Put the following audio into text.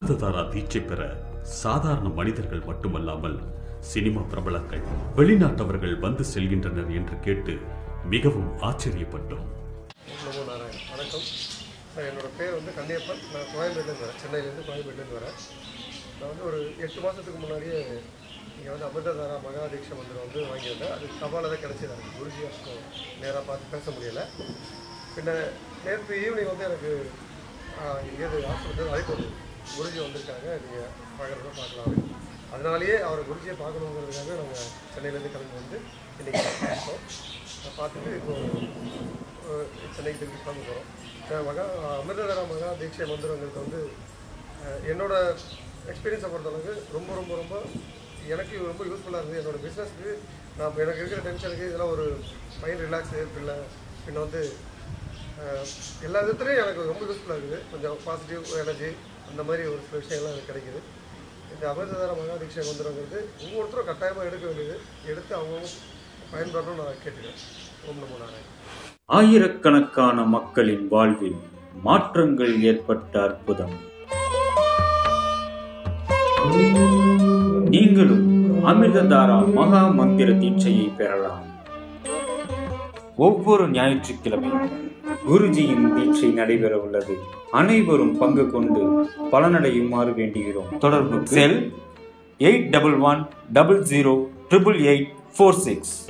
அமிர்ததாரா தீட்சை பெற சாதாரண மனிதர்கள் மட்டுமல்லாமல் சினிமா பிரபலங்கள் வெளிநாட்டவர்கள் வந்து செல்கின்றனர் என்று கேட்டு மிகவும் ஆச்சரியப்பட்டோம் நமோ நாராயண் வணக்கம் நான் என்னோட பேர் வந்து கன்னியப்பன் நான் கோயம்பேடுலேருந்து வரேன் சென்னையிலேருந்து கோயம்பேடுலேருந்து வரேன் நான் வந்து ஒரு எட்டு மாதத்துக்கு முன்னாடியே இங்கே வந்து அமிர்ததாரா மகாதீட்சை மந்திரம் வந்து வாங்கியிருந்தேன் அது சவாலாக தான் கிடச்சிது எனக்கு குருஜி நேராக பார்த்து பேச முடியலை பின்ன நேற்று ஈவினிங் வந்து எனக்கு எங்கேயாவது ஆஸ்பத்திரி அழைப்பு வந்து குருஜி வந்திருக்காங்க நீங்கள் பார்க்குறத பார்க்கலாம் அதனாலேயே அவரை குருஜியை பார்க்கணுங்கிறதுக்காக நாங்கள் சென்னையிலேருந்து கிளம்பி வந்து இன்றைக்கி பார்த்தோம் பார்த்துட்டு இப்போ அஹ், சென்னைக்கு திரும்பி கிளம்ப போகிறோம் மகா அமிர்ததரா மகா தீட்சை மந்திரங்கிறது வந்து அஹ், என்னோட எக்ஸ்பீரியன்ஸை பொறுத்தளவுக்கு ரொம்ப ரொம்ப ரொம்ப எனக்கு இது ரொம்ப யூஸ்ஃபுல்லாக இருந்தது என்னோட பிஸ்னஸ்க்கு நான் எனக்கு இருக்கிற டென்ஷனுக்கு இதெல்லாம் ஒரு மைண்ட் ரிலாக்ஸ் பின்ன பின்ன வந்து அஹ், எல்லா விதத்துலையும் எனக்கு ரொம்ப யூஸ்ஃபுல்லாக இருக்குது கொஞ்சம் பாசிட்டிவ் எனர்ஜி அந்த மாதிரி ஒரு சில விஷயம்லாம் எனக்கு கிடைக்குது இந்த அமிர்ததார மகா தீட்சை மந்திரங்கிறது ஒவ்வொருத்தரும் கட்டாயமாக எடுக்க வேண்டியது எடுத்து அவங்கவுங்க பயன்படணும்னு நான் கேட்டுக்கிறேன் ஓம் நமோ நாராயண் ஆயிரக்கணக்கான மக்களின் வாழ்வில் மாற்றங்கள் ஏற்பட்ட அற்புதம் நீங்களும் அமிர்ததாரா மகா மந்திர தீட்சையை பெறலாம் ஒவ்வொரு ஞாயிற்றுக்கிழமையும் குருஜியின் தீட்சை நடைபெற உள்ளது அனைவரும் பங்கு கொண்டு பலனடையுமாறு வேண்டுகிறோம் தொடர்பு cell eight double one double zero triple eight four six